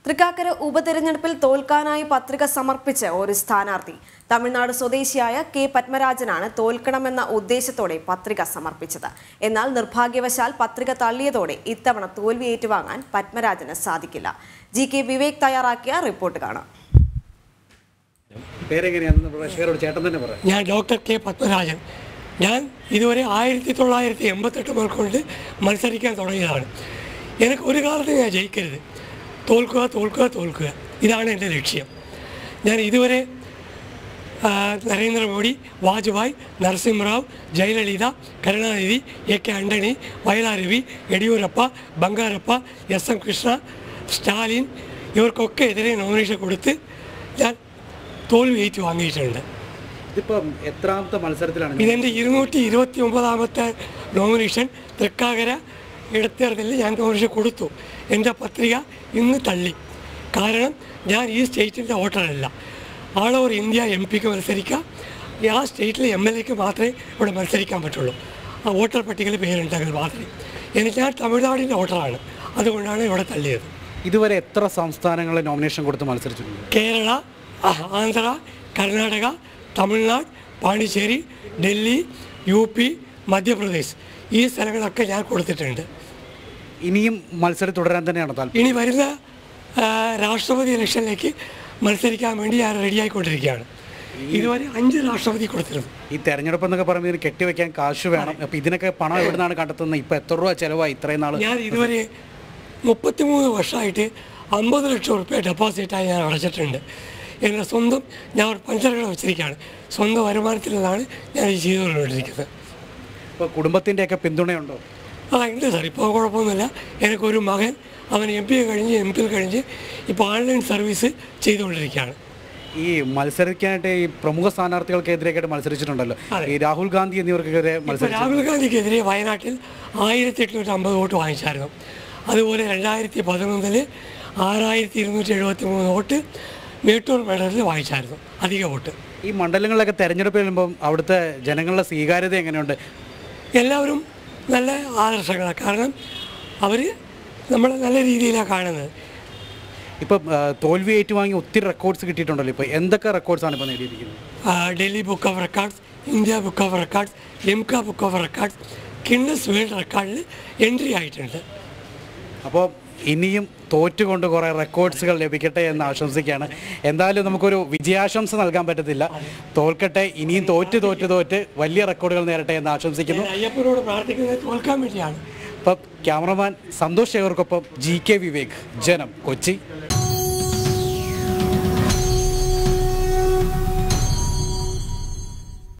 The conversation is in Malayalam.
തൃക്കാക്കര ഉപതെരഞ്ഞെടുപ്പിൽ തോൽക്കാനായി പത്രിക സമർപ്പിച്ച് ഒരു സ്ഥാനാർത്ഥി തമിഴ്നാട് സ്വദേശിയായ കെ പത്മരാജനാണ് തോൽക്കണമെന്ന ഉദ്ദേശത്തോടെ പത്രിക സമർപ്പിച്ചത് എന്നാൽ നിർഭാഗ്യവശാൽ പത്രിക തള്ളിയതോടെ ഇത്തവണ തോൽവി ഏറ്റുവാങ്ങാൻ പത്മരാജന് സാധിക്കില്ല ജി കെ വിവേക് തയ്യാറാക്കിയ റിപ്പോർട്ട് കാണാം പേരെങ്ങനെയാണെന്ന് പ്രേക്ഷകരോട് ചേട്ടൻ തന്നെ പറയാം ഞാൻ ഡോക്ടർ കെ പത്മരാജൻ ഞാൻ ഇതുവരെ ആയിരത്തി തൊള്ളായിരത്തി എൺപത്തെട്ട് മുതൽ കൊണ്ട് മത്സരിക്കാൻ തുടങ്ങിയതാണ് എനിക്ക് ഒരു കാലത്ത് ഞാൻ ജയിക്കരുത് തോൽക്കുക തോൽക്കുക തോൽക്കുക ഇതാണ് എൻ്റെ ലക്ഷ്യം ഞാൻ ഇതുവരെ ആ, Narendra Modi Vajpayee Narasimha Rao Jayalalitha Karunanidhi A K Antony Vayalar Ravi Yediyurappa Bangarappa S M Krishna Stalin ഇവർക്കൊക്കെ എതിരെ നോമിനേഷൻ കൊടുത്ത് ഞാൻ തോൽവി ഏറ്റു വാങ്ങിയിട്ടുണ്ട് ഇതിപ്പം എത്രാമത്തെ മത്സരത്തിലാണ് ഇതെൻ്റെ ഇരുന്നൂറ്റി ഇരുപത്തി ഒമ്പതാമത്തെ നോമിനേഷൻ തൃക്കാക്കര ഇടത്തേർതലിൽ ഞാൻ നോമിനേഷൻ കൊടുത്തു എൻ്റെ പത്രിക ഇന്ന് തള്ളി കാരണം ഞാൻ ഈ സ്റ്റേറ്റിൻ്റെ വോട്ടറല്ല ആൾ ഓവർ ഇന്ത്യ എം പിക്ക് മത്സരിക്കുക ഈ ആ സ്റ്റേറ്റിലെ എം എൽ എക്ക് മാത്രമേ ഇവിടെ മത്സരിക്കാൻ പറ്റുള്ളൂ ആ വോട്ടർ പട്ടികയിൽ പേരുണ്ടെങ്കിൽ മാത്രമേ എനിക്ക് ഞാൻ തമിഴ്നാടിൻ്റെ വോട്ടറാണ് അതുകൊണ്ടാണ് ഇവിടെ തള്ളിയത് ഇതുവരെ എത്ര സംസ്ഥാനങ്ങളിൽ നോമിനേഷൻ കൊടുത്ത് മത്സരിച്ചിട്ടുണ്ട് കേരള ആ, ആന്ധ്ര കർണാടക തമിഴ്നാട് പാണ്ടിച്ചേരി ഡൽഹി യു പി മധ്യപ്രദേശ് ഈ സ്ഥലങ്ങളൊക്കെ ഞാൻ കൊടുത്തിട്ടുണ്ട് ഇനിയും മത്സരം തുടരാൻ തന്നെയാണ് താല്പര്യം ഇനി വരുന്ന ആ, രാഷ്ട്രപതി ഇലക്ഷനിലേക്ക് മത്സരിക്കാൻ വേണ്ടി ഞാൻ റെഡിയായിക്കൊണ്ടിരിക്കുകയാണ് ഇതുവരെ അഞ്ച് രാഷ്ട്രപതി കൊടുത്തിരുന്നു ഈ തെരഞ്ഞെടുപ്പ് എന്നൊക്കെ പറയുമ്പോൾ ഇതിന് കെട്ടിവെക്കാൻ കാശ് വേണം അപ്പോൾ ഇതിനൊക്കെ പണം എവിടെ നിന്നാണ് കണ്ടെത്തുന്നത് ഇപ്പോൾ എത്ര രൂപ ചിലവായി ഇത്രയും നാൾ ഞാൻ ഇതുവരെ മുപ്പത്തിമൂന്ന് വർഷമായിട്ട് അമ്പത് ലക്ഷം റുപ്യ ഡെപ്പോസിറ്റായി ഞാൻ അടച്ചിട്ടുണ്ട് എൻ്റെ സ്വന്തം ഞാൻ ഒരു പഞ്ചറകട വെച്ചിരിക്കുകയാണ് സ്വന്തം വരുമാനത്തിൽ നിന്നാണ് ഞാൻ ഇത് ചെയ്തുകൊണ്ടിരിക്കുന്നത് ഇപ്പോൾ കുടുംബത്തിൻ്റെയൊക്കെ പിന്തുണയുണ്ടോ ആ ഉണ്ട് സാർ ഇപ്പോൾ കുഴപ്പമൊന്നുമില്ല എനിക്കൊരു മകൻ അവൻ എം പി കഴിഞ്ഞ് എം പിയിൽ കഴിഞ്ഞ് ഇപ്പോൾ ഓൺലൈൻ സർവീസ് ചെയ്തുകൊണ്ടിരിക്കുകയാണ് ഈ മത്സരിക്കാനായിട്ട് ഈ പ്രമുഖ സ്ഥാനാർത്ഥികൾക്കെതിരെയൊക്കെ മത്സരിച്ചിട്ടുണ്ടല്ലോ അതെ. ഈ രാഹുൽ ഗാന്ധി എന്നിവർക്കെതിരെ ഇപ്പോൾ മത്സരിച്ചു രാഹുൽ ഗാന്ധിക്കെതിരെ വയനാട്ടിൽ ആയിരത്തി എട്ടുനൂറ്റി അമ്പത് വോട്ട് വാങ്ങിച്ചായിരുന്നു അതുപോലെ രണ്ടായിരത്തി പതിനൊന്നിൽ ആറായിരത്തി ഇരുന്നൂറ്റി എഴുപത്തി മൂന്ന് വോട്ട് മേട്ടൂർ മണ്ഡലത്തിൽ വാങ്ങിച്ചായിരുന്നു അധിക വോട്ട് ഈ മണ്ഡലങ്ങളിലൊക്കെ തെരഞ്ഞെടുപ്പ് വരുമ്പം അവിടുത്തെ ജനങ്ങളുടെ സ്വീകാര്യത എങ്ങനെയുണ്ട് എല്ലാവരും നല്ല ആദർശങ്ങളാണ് കാരണം അവർ നമ്മളെ നല്ല രീതിയിലാണ് കാണുന്നത് ഇപ്പം ആ, തോൽവി ഏറ്റുവാങ്ങി ഒത്തിരി റെക്കോർഡ്സ് കിട്ടിയിട്ടുണ്ടല്ലോ ഇപ്പോൾ എന്തൊക്കെ റെക്കോർഡ്സാണ് ഇപ്പോൾ നേടിയിരിക്കുന്നത് ആ, Delhi book of records India book of records Limca book of records Guinness world റെക്കോർഡിൽ എൻട്രി ആയിട്ടുണ്ട് അപ്പോൾ ഇനിയും തോറ്റുകൊണ്ട് കുറേ റെക്കോർഡ്സുകൾ ലഭിക്കട്ടെ എന്ന് ആശംസിക്കുകയാണ് എന്തായാലും നമുക്കൊരു വിജയാശംസ നൽകാൻ പറ്റത്തില്ല തോൽക്കട്ടെ ഇനിയും തോറ്റ് തോറ്റ് തോറ്റ് വലിയ റെക്കോർഡുകൾ നേരട്ടെ എന്ന് ആശംസിക്കുന്നു ഞാൻ അയ്യപ്പനോട് പ്രാർത്ഥിക്കുന്നത് തോൽക്കാൻ വേണ്ടിയാണ് അപ്പം ക്യാമറമാൻ സന്തോഷ് ശേഖർക്കൊപ്പം ജി കെ വിവേക് ജനം കൊച്ചി